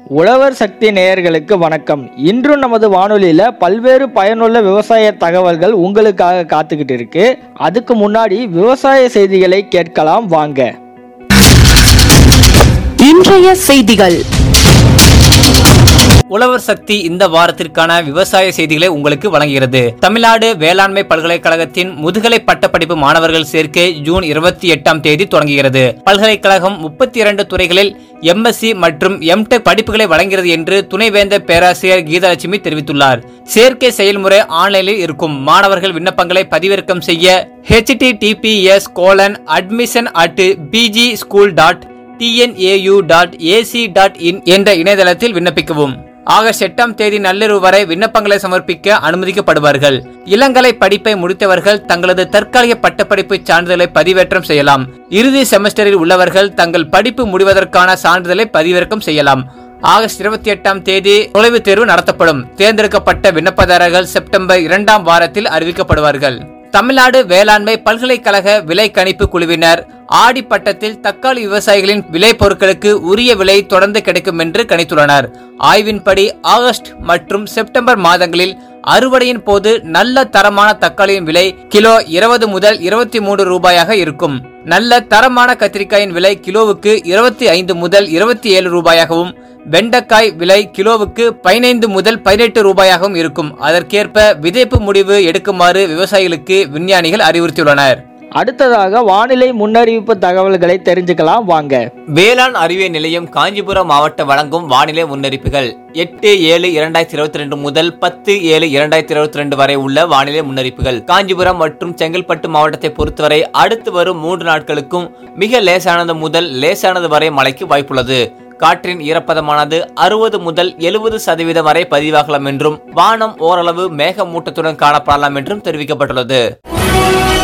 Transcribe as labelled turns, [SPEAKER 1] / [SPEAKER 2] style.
[SPEAKER 1] உழவர் சக்தி நேயர்களுக்கு வணக்கம் இன்று நமது வானொலியில் பல்வேறு பயனுள்ள விவசாய தகவல்கள் உங்களுக்காக காத்துக்கிட்டு இருக்கு அதுக்கு முன்னாடி விவசாய செய்திகளை கேட்கலாம் வாங்க
[SPEAKER 2] இன்றைய செய்திகள்
[SPEAKER 3] உழவர் சக்தி இந்த வாரத்திற்கான விவசாய செய்திகளை உங்களுக்கு வழங்குகிறது தமிழ்நாடு வேளாண்மை பல்கலைக்கழகத்தின் முதுகலை பட்டப்படிப்பு மாணவர்கள் சேர்க்கை ஜூன் இருபத்தி எட்டாம் தேதி தொடங்குகிறது பல்கலைக்கழகம் முப்பத்தி இரண்டு துறைகளில் எம்எஸ்சி மற்றும் எம்டெக் படிப்புகளை வழங்குகிறது என்று துணைவேந்தர் பேராசிரியர் கீதலட்சுமி தெரிவித்துள்ளார் சேர்க்கை செயல்முறை ஆன்லைனில் இருக்கும் மாணவர்கள் விண்ணப்பங்களை பதிவிறக்கம் செய்ய https colon admission at PG school dot TNAU dot AC dot in என்ற இணையதளத்தில் விண்ணப்பிக்கவும் ஆகஸ்ட் எட்டாம் தேதி நள்ளிரவு வரை விண்ணப்பங்களை சமர்ப்பிக்க அனுமதிக்கப்படுவார்கள் இளங்கலை படிப்பை முடித்தவர்கள் தங்களது தற்காலிக பட்டப்படிப்பு சான்றிதழை பதிவேற்றம் செய்யலாம் இறுதி செமஸ்டரில் உள்ளவர்கள் தங்கள் படிப்பு முடிவதற்கான சான்றிதழை பதிவிறக்கம் செய்யலாம் ஆகஸ்ட் இருபத்தி எட்டாம் தேதி நுழைவுத் தேர்வு நடத்தப்படும் தேர்ந்தெடுக்கப்பட்ட விண்ணப்பதாரர்கள் செப்டம்பர் இரண்டாம் வாரத்தில் அறிவிக்கப்படுவார்கள் தமிழ்நாடு வேளாண்மை பல்கலைக்கழக விலை கணிப்பு குழுவினர் ஆடி பட்டத்தில் தக்காளி விவசாயிகளின் விலை பொருட்களுக்கு உரிய விலை தொடர்ந்து கிடைக்கும் என்று கணித்துள்ளனர் ஆய்வின்படி ஆகஸ்ட் மற்றும் செப்டம்பர் மாதங்களில் அறுவடையின் போது நல்ல தரமான தக்காளியின் விலை கிலோ இருபது முதல் இருபத்தி மூன்று ரூபாயாக இருக்கும் நல்ல தரமான கத்திரிக்காயின் விலை கிலோவுக்கு இருபத்தி ஐந்து முதல் இருபத்தி ஏழு ரூபாயாகவும் வெண்டைக்காய் விலை கிலோவுக்கு பதினைந்து முதல் பதினெட்டு ரூபாயாகவும் இருக்கும் அதற்கேற்ப விதைப்பு முடிவு எடுக்குமாறு விவசாயிகளுக்கு விஞ்ஞானிகள் அறிவுறுத்தியுள்ளனர்
[SPEAKER 1] அடுத்ததாக வானிலை முன்னறிவிப்பு தகவல்களை தெரிஞ்சுக்கலாம் வாங்க
[SPEAKER 3] வேளாண் அறிவியல் நிலையம் காஞ்சிபுரம் மாவட்டம் வழங்கும் வானிலை முன்னறிப்புகள் எட்டு ஏழு இரண்டாயிரத்தி இருபத்தி ரெண்டு முதல் பத்து ஏழு இரண்டாயிரத்தி இருபத்தி ரெண்டு வரை உள்ள வானிலை முன்னறிப்புகள் காஞ்சிபுரம் மற்றும் செங்கல்பட்டு மாவட்டத்தை பொறுத்தவரை அடுத்து வரும் மூன்று நாட்களுக்கும் மிக லேசானது முதல் லேசானது வரை மழைக்கு வாய்ப்புள்ளது காற்றின் ஈரப்பதமானது அறுபது முதல் எழுபது சதவீதம் வரை பதிவாகலாம் என்றும் வானம் ஓரளவு மேகமூட்டத்துடன் காணப்படலாம் என்றும் தெரிவிக்கப்பட்டுள்ளது